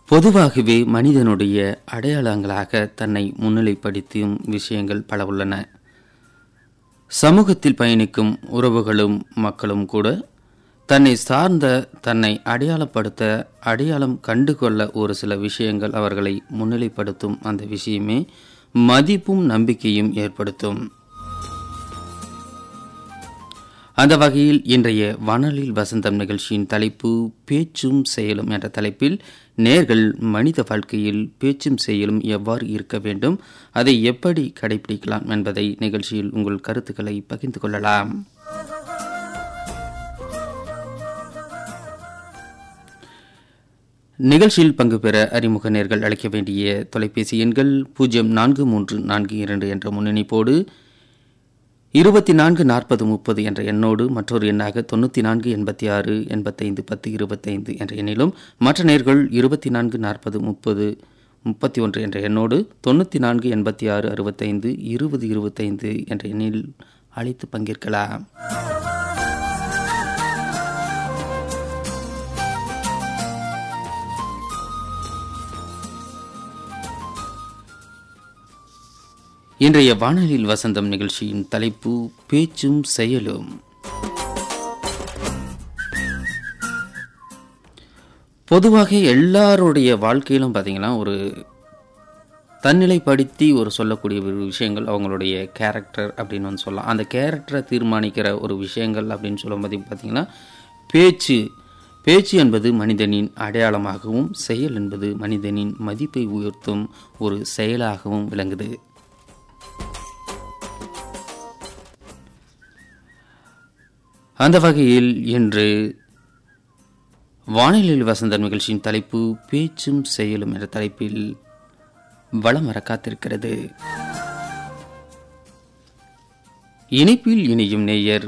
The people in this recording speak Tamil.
பொதுவாகவே மனிதனுடைய அடையாளங்களாக தன்னை முன்னிலைப்படுத்தும் விஷயங்கள் பல உள்ளன சமூகத்தில் பயணிக்கும் உறவுகளும் மக்களும் கூட தன்னை சார்ந்த தன்னை அடையாளப்படுத்த அடையாளம் கண்டுகொள்ள ஒரு சில விஷயங்கள் அவர்களை முன்னிலைப்படுத்தும் அந்த விஷயமே மதிப்பும் நம்பிக்கையும் ஏற்படுத்தும் அந்த வகையில் இன்றைய வானொலியில் வசந்தம் நிகழ்ச்சியின் தலைப்பு பேச்சும் செயலும் என்ற தலைப்பில் நேர்கள் மனித வாழ்க்கையில் பேச்சும் செயலும் எவ்வாறு இருக்க வேண்டும் அதை எப்படி கடைபிடிக்கலாம் என்பதை நிகழ்ச்சியில் உங்கள் கருத்துக்களை பகிர்ந்து கொள்ளலாம் நிகழ்ச்சியில் பங்கு பெற அறிமுக நேர்கள் அழைக்க வேண்டிய தொலைபேசி எண்கள் பூஜ்ஜியம் நான்கு மூன்று நான்கு இரண்டு என்ற முன்னணிப்போடு இருபத்தி நான்கு நாற்பது முப்பது என்ற எண்ணோடு மற்றொரு எண்ணாக தொண்ணூற்றி நான்கு எண்பத்தி ஆறு எண்பத்தைந்து பத்து இருபத்தைந்து என்ற எண்ணிலும் மற்ற நேர்கள் இருபத்தி நான்கு நாற்பது முப்பது முப்பத்தி ஒன்று என்ற எண்ணோடு தொண்ணூற்றி நான்கு எண்பத்தி ஆறு அறுபத்தைந்து இருபது இருபத்தைந்து என்ற எண்ணில் அழைத்து பங்கேற்கலாம் இன்றைய வானொலியில் வசந்தம் நிகழ்ச்சியின் தலைப்பு பேச்சும் செயலும் பொதுவாக எல்லாருடைய வாழ்க்கையிலும் பார்த்தீங்கன்னா ஒரு தன்னிலைப்படுத்தி ஒரு சொல்லக்கூடிய ஒரு விஷயங்கள் அவங்களுடைய கேரக்டர் அப்படின்னு வந்து சொல்லலாம் அந்த கேரக்டரை தீர்மானிக்கிற ஒரு விஷயங்கள் அப்படின்னு சொல்லும்போது பார்த்தீங்கன்னா பேச்சு பேச்சு என்பது மனிதனின் அடையாளமாகவும் செயல் என்பது மனிதனின் மதிப்பை உயர்த்தும் ஒரு செயலாகவும் விளங்குது அந்த வகையில் இன்று வானிலையில் வசந்த நிகழ்ச்சியின் தலைப்பு பேச்சும் செயலும் என்ற தலைப்பில் வளம் வர காத்திருக்கிறது இனிப்பில் இனியும் நேயர்